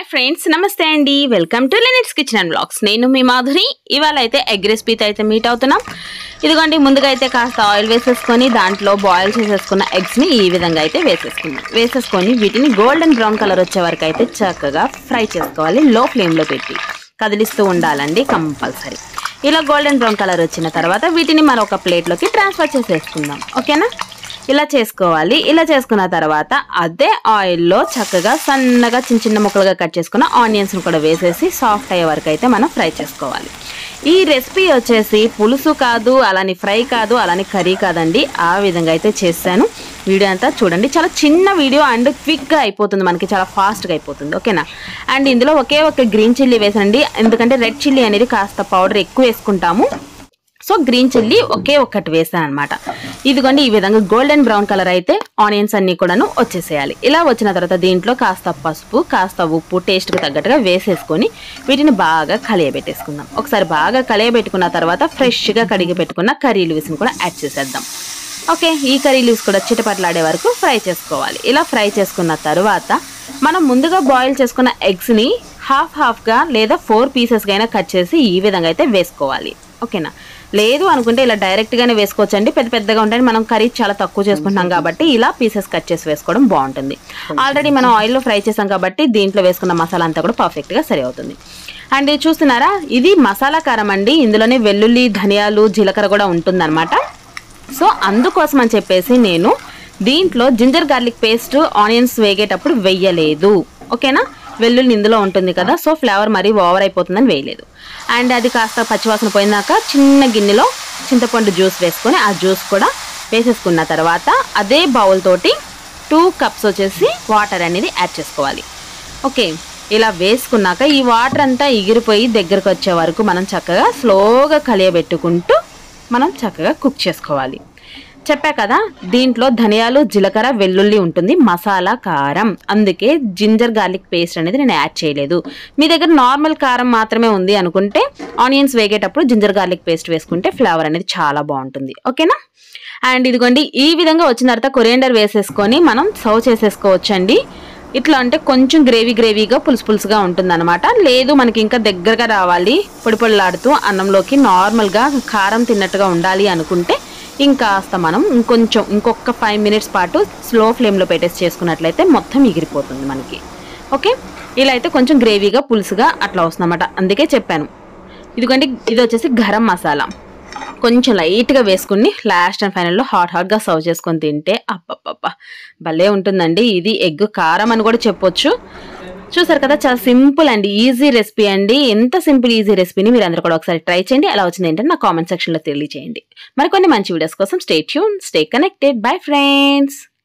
friends నమస్తే అండి welcome to లెనిట్స్ కిచెన్ అండ్ బ్లాగ్స్ నేను మీ మాధురి ఇవాళ అయితే ఎగ్ రెసిపీతో అయితే మీట్ అవుతున్నాం ఇదిగోండి ముందుగా అయితే కాస్త ఆయిల్ వేసేసుకొని దాంట్లో బాయిల్ చేసేసుకున్న ఎగ్స్ని ఈ విధంగా అయితే వేసేసుకుందాం వేసేసుకొని వీటిని గోల్డెన్ బ్రౌన్ కలర్ వచ్చే వరకు అయితే చక్కగా ఫ్రై చేసుకోవాలి లో ఫ్లేమ్లో పెట్టి కదిలిస్తూ ఉండాలండి కంపల్సరీ ఇలా గోల్డెన్ బ్రౌన్ కలర్ వచ్చిన తర్వాత వీటిని మరొక ప్లేట్లోకి ట్రాన్స్ఫర్ చేసేసుకుందాం ఓకేనా ఇలా చేసుకోవాలి ఇలా చేసుకున్న తర్వాత అదే ఆయిల్లో చక్కగా సన్నగా చిన్న చిన్న ముక్కలుగా కట్ చేసుకున్న ఆనియన్స్ని కూడా వేసేసి సాఫ్ట్ అయ్యే వరకు అయితే మనం ఫ్రై చేసుకోవాలి ఈ రెసిపీ వచ్చేసి పులుసు కాదు అలాని ఫ్రై కాదు అలాని కర్రీ కాదండి ఆ విధంగా అయితే చేశాను వీడియో అంతా చూడండి చాలా చిన్న వీడియో అండ్ క్విక్గా అయిపోతుంది మనకి చాలా ఫాస్ట్గా అయిపోతుంది ఓకేనా అండ్ ఇందులో ఒకే ఒక గ్రీన్ చిల్లీ వేసండి ఎందుకంటే రెడ్ చిల్లీ అనేది కాస్త పౌడర్ ఎక్కువ వేసుకుంటాము సో గ్రీన్ చిల్లీ ఒకే ఒక్కటి వేసాను అనమాట ఇదిగోండి ఈ విధంగా గోల్డెన్ బ్రౌన్ కలర్ అయితే ఆనియన్స్ అన్ని కూడాను వచ్చేసేయాలి ఇలా వచ్చిన తర్వాత దీంట్లో కాస్త పసుపు కాస్త ఉప్పు టేస్ట్కి తగ్గట్టుగా వేసేసుకొని వీటిని బాగా కలియబెట్టేసుకుందాం ఒకసారి బాగా కలియబెట్టుకున్న తర్వాత ఫ్రెష్గా కడిగి పెట్టుకున్న కర్రీ లీవ్స్ని కూడా యాడ్ చేసేద్దాం ఓకే ఈ కర్రీ లీవ్స్ కూడా చిటపట్లాడే వరకు ఫ్రై చేసుకోవాలి ఇలా ఫ్రై చేసుకున్న తర్వాత మనం ముందుగా బాయిల్ చేసుకున్న ఎగ్స్ని హాఫ్ హాఫ్గా లేదా ఫోర్ పీసెస్గా అయినా కట్ చేసి ఈ విధంగా అయితే వేసుకోవాలి ఓకేనా లేదు అనుకుంటే ఇలా డైరెక్ట్గానే వేసుకోవచ్చండి పెద్ద పెద్దగా ఉంటాయి మనం కర్రీ చాలా తక్కువ చేసుకుంటాం కాబట్టి ఇలా పీసెస్ కట్ చేసి వేసుకోవడం బాగుంటుంది ఆల్రెడీ మనం ఆయిల్లో ఫ్రై చేసాం కాబట్టి దీంట్లో వేసుకున్న మసాలా అంతా కూడా పర్ఫెక్ట్గా సరి అవుతుంది అండ్ ఇది చూస్తున్నారా ఇది మసాలా కారం అండి ఇందులోనే వెల్లుల్లి ధనియాలు జీలకర్ర కూడా ఉంటుందన్నమాట సో అందుకోసం అని చెప్పేసి నేను దీంట్లో జింజర్ గార్లిక్ పేస్ట్ ఆనియన్స్ వేగేటప్పుడు వెయ్యలేదు ఓకేనా వెల్లుల్లి ఇందులో ఉంటుంది కదా సో ఫ్లేవర్ మరీ ఓవర్ అయిపోతుందని వేయలేదు అండ్ అది కాస్త పచ్చివాసన పోయినాక చిన్న గిన్నెలో చింతపండు జ్యూస్ వేసుకొని ఆ జ్యూస్ కూడా వేసేసుకున్న తర్వాత అదే బౌల్ తోటి టూ కప్స్ వచ్చేసి వాటర్ అనేది యాడ్ చేసుకోవాలి ఓకే ఇలా వేసుకున్నాక ఈ వాటర్ అంతా ఎగిరిపోయి దగ్గరకు వచ్చే వరకు మనం చక్కగా స్లోగా కలియబెట్టుకుంటూ మనం చక్కగా కుక్ చేసుకోవాలి చెప్పా కదా దీంట్లో ధనియాలు జీలకర్ర వెల్లుల్లి ఉంటుంది మసాలా కారం అందుకే జింజర్ గార్లిక్ పేస్ట్ అనేది నేను యాడ్ చేయలేదు మీ దగ్గర నార్మల్ కారం మాత్రమే ఉంది అనుకుంటే ఆనియన్స్ వేగేటప్పుడు జింజర్ గార్లిక్ పేస్ట్ వేసుకుంటే ఫ్లేవర్ అనేది చాలా బాగుంటుంది ఓకేనా అండ్ ఇదిగోండి ఈ విధంగా వచ్చిన తర్వాత కొరియండర్ వేసేసుకొని మనం సర్వ్ చేసేసుకోవచ్చండి ఇట్లా అంటే కొంచెం గ్రేవీ గ్రేవీగా పులుసు పులుసుగా ఉంటుందన్నమాట లేదు మనకి ఇంకా దగ్గరగా రావాలి పొడి పొడిలాడుతూ అన్నంలోకి నార్మల్గా కారం తిన్నట్టుగా ఉండాలి అనుకుంటే ఇంకాస్త మనం ఇంకొంచెం ఇంకొక ఫైవ్ మినిట్స్ పాటు స్లో ఫ్లేమ్లో పెట్టేసి చేసుకున్నట్లయితే మొత్తం ఎగిరిపోతుంది మనకి ఓకే ఇలా అయితే కొంచెం గ్రేవీగా పులుసుగా అట్లా వస్తుందన్నమాట అందుకే చెప్పాను ఇదిగోండి ఇది వచ్చేసి గరం మసాలా కొంచెం లైట్గా వేసుకుని లాస్ట్ అండ్ ఫైనల్లో హాట్ హాట్గా సర్వ్ చేసుకొని తింటే అబ్బబ్బబ్బ భలే ఉంటుందండి ఇది ఎగ్ కారం అని కూడా చెప్పొచ్చు చూసారు కదా చాలా సింపుల్ అండ్ ఈజీ రెసిపీ అండి ఎంత సింపుల్ ఈజీ రెసిపీని మీరు అందరూ కూడా ఒకసారి ట్రై చేయండి ఎలా వచ్చింది ఏంటంటే నా కామెంట్ సెక్షన్లో తెలియచేయండి మరికొన్ని మంచి వీడియోస్ కోసం stay tuned stay connected bye friends